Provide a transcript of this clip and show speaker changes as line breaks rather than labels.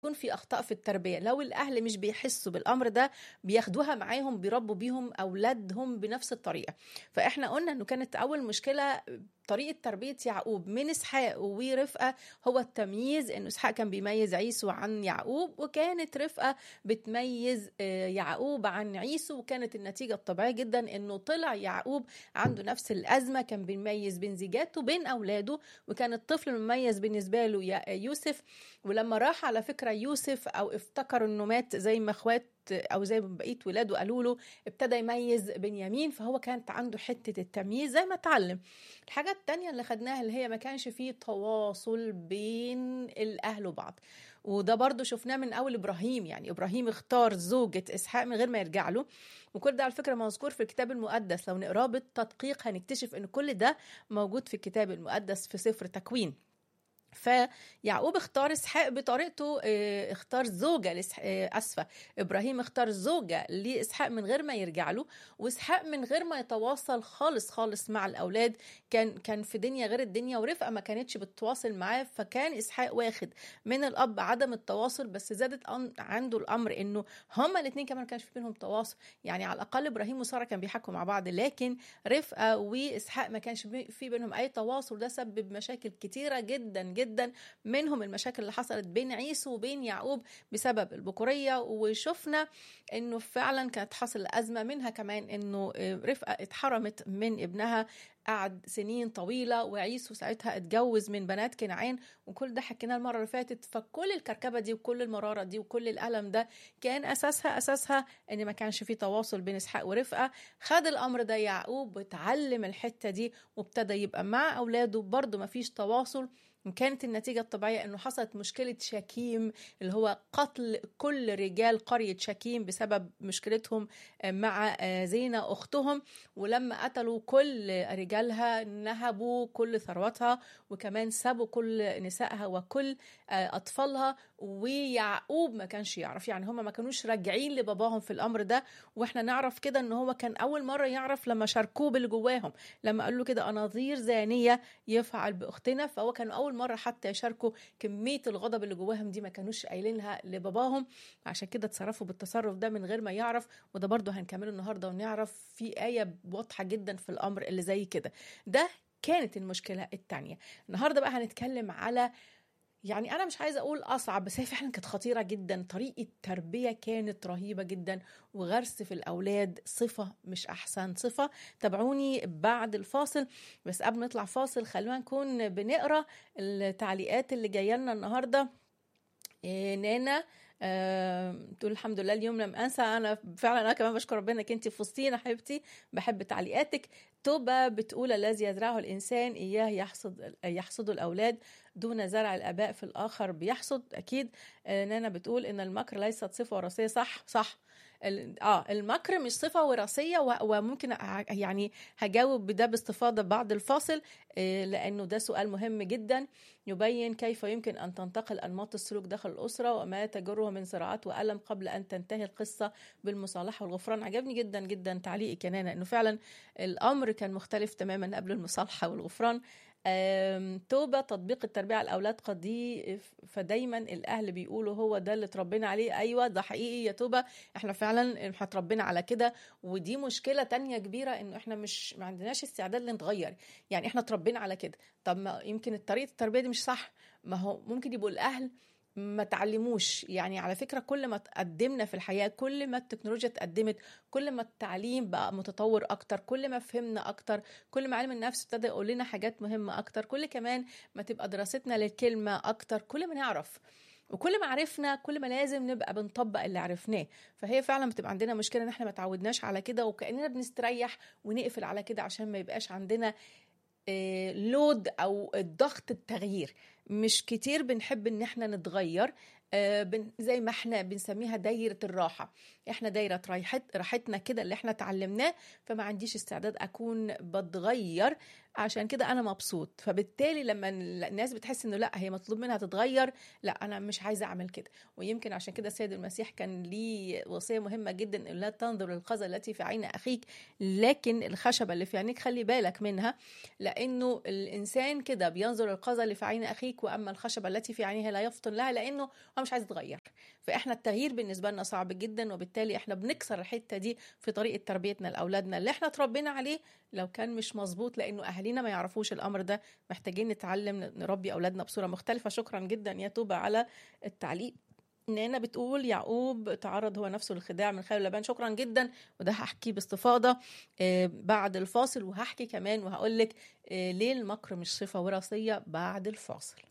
يكون في اخطاء في التربيه لو الاهل مش بيحسوا بالامر ده بياخدوها معاهم بيربوا بيهم اولادهم بنفس الطريقه فاحنا قلنا انه كانت اول مشكله طريقه تربيه يعقوب من اسحاق ورفقه هو التمييز انه اسحاق كان بيميز عيسو عن يعقوب وكانت رفقه بتميز يعقوب عن عيسو وكانت النتيجه الطبيعيه جدا انه طلع يعقوب عنده نفس الازمه كان بيميز بين زيجاته بين اولاده وكان الطفل مميز بالنسبه له يوسف ولما راح على فكره يوسف او افتكر انه مات زي ما اخوات او زي ما بقيه ولاده قالوا له ابتدى يميز بنيامين فهو كانت عنده حته التمييز زي ما اتعلم الحاجه التانية اللي خدناها اللي هي ما كانش فيه تواصل بين الاهل وبعض وده برضو شفناه من اول ابراهيم يعني ابراهيم اختار زوجة اسحاق من غير ما يرجع له وكل ده على فكره مذكور في الكتاب المقدس لو نقراه بالتدقيق هنكتشف ان كل ده موجود في الكتاب المقدس في سفر تكوين فيعقوب اختار اسحاق بطريقته اه اختار زوجه اه اسفه ابراهيم اختار زوجه لاسحاق من غير ما يرجع له واسحاق من غير ما يتواصل خالص خالص مع الاولاد كان كان في دنيا غير الدنيا ورفقه ما كانتش بتتواصل معاه فكان اسحاق واخد من الاب عدم التواصل بس زادت عنده الامر انه هما الاثنين كمان كانش في بينهم تواصل يعني على الاقل ابراهيم وساره كانوا بيحكوا مع بعض لكن رفقه واسحاق ما كانش في بينهم اي تواصل ده سبب مشاكل كتيره جدا جدا جدا منهم المشاكل اللي حصلت بين عيسو وبين يعقوب بسبب البكورية وشفنا انه فعلا كانت حصل أزمة منها كمان انه رفقة اتحرمت من ابنها قعد سنين طويله وعيسو ساعتها اتجوز من بنات كنعان وكل ده حكيناه المره اللي فاتت فكل الكركبه دي وكل المراره دي وكل الالم ده كان اساسها اساسها ان ما كانش في تواصل بين اسحاق ورفقه خد الامر ده يعقوب واتعلم الحته دي وابتدى يبقى مع اولاده برضه ما فيش تواصل كانت النتيجة الطبيعية أنه حصلت مشكلة شكيم اللي هو قتل كل رجال قرية شكيم بسبب مشكلتهم مع زينة أختهم ولما قتلوا كل رجالها نهبوا كل ثروتها وكمان سابوا كل نسائها وكل أطفالها ويعقوب ما كانش يعرف يعني هم ما كانوش راجعين لباباهم في الأمر ده وإحنا نعرف كده أنه هو كان أول مرة يعرف لما شاركوه باللي جواهم لما قال له كده أناظير زانية يفعل بأختنا فهو كان أول مرة حتى يشاركوا كمية الغضب اللي جواهم دي ما كانوش قايلينها لباباهم عشان كده اتصرفوا بالتصرف ده من غير ما يعرف وده برضه هنكمله النهارده ونعرف في آية واضحة جدا في الأمر اللي زي كده ده كانت المشكلة التانية النهاردة بقى هنتكلم على يعني انا مش عايزه اقول اصعب بس هي فعلا كانت خطيره جدا طريقه تربيه كانت رهيبه جدا وغرس في الاولاد صفه مش احسن صفه تابعوني بعد الفاصل بس قبل ما نطلع فاصل خلونا نكون بنقرا التعليقات اللي جايه لنا النهارده إيه نانا أه تقول الحمد لله اليوم لم انسى انا فعلا انا كمان بشكر ربنا انك انت في وسطينا حبيبتي بحب تعليقاتك توبة بتقول الذي يزرعه الإنسان إياه يحصد يحصد الأولاد دون زرع الآباء في الآخر بيحصد أكيد نانا بتقول إن المكر ليست صفة وراثية صح صح اه المكر مش صفه وراثيه وممكن يعني هجاوب بده باستفاضه بعد الفاصل لانه ده سؤال مهم جدا يبين كيف يمكن ان تنتقل انماط السلوك داخل الاسره وما تجره من صراعات والم قبل ان تنتهي القصه بالمصالحه والغفران عجبني جدا جدا تعليقك يا نانا انه فعلا الامر كان مختلف تماما قبل المصالحه والغفران توبه تطبيق التربيه على الاولاد قضيه فدايما الاهل بيقولوا هو ده اللي اتربينا عليه ايوه ده حقيقي يا توبه احنا فعلا احنا اتربينا على كده ودي مشكله تانية كبيره انه احنا مش ما عندناش استعداد لنتغير يعني احنا اتربينا على كده طب ما يمكن طريقه التربيه دي مش صح ما هو ممكن يبقوا الاهل ما تعلموش يعني على فكرة كل ما تقدمنا في الحياة كل ما التكنولوجيا تقدمت كل ما التعليم بقى متطور أكتر كل ما فهمنا أكتر كل ما علم النفس ابتدى يقول لنا حاجات مهمة أكتر كل كمان ما تبقى دراستنا للكلمة أكتر كل ما نعرف وكل ما عرفنا كل ما لازم نبقى بنطبق اللي عرفناه فهي فعلا بتبقى عندنا مشكله ان احنا ما تعودناش على كده وكاننا بنستريح ونقفل على كده عشان ما يبقاش عندنا لود او ضغط التغيير مش كتير بنحب ان احنا نتغير زي ما احنا بنسميها دايرة الراحة احنا دايرة راحت راحتنا كده اللي احنا اتعلمناه فما عنديش استعداد اكون بتغير عشان كده انا مبسوط فبالتالي لما الناس بتحس انه لا هي مطلوب منها تتغير لا انا مش عايزه اعمل كده ويمكن عشان كده السيد المسيح كان ليه وصيه مهمه جدا ان لا تنظر للقذى التي في عين اخيك لكن الخشبه اللي في عينيك خلي بالك منها لانه الانسان كده بينظر للقذى اللي في عين اخيك واما الخشبه التي في عينها لا يفطن لها لانه هو مش عايز يتغير فاحنا التغيير بالنسبه لنا صعب جدا وبالتالي احنا بنكسر الحته دي في طريقه تربيتنا لاولادنا اللي احنا اتربينا عليه لو كان مش مظبوط لانه اهالينا ما يعرفوش الامر ده محتاجين نتعلم نربي اولادنا بصوره مختلفه شكرا جدا يا توبه على التعليق نانا بتقول يعقوب تعرض هو نفسه للخداع من خير لبان شكرا جدا وده هحكيه باستفاضه بعد الفاصل وهحكي كمان وهقول لك ليه المكر مش صفه وراثيه بعد الفاصل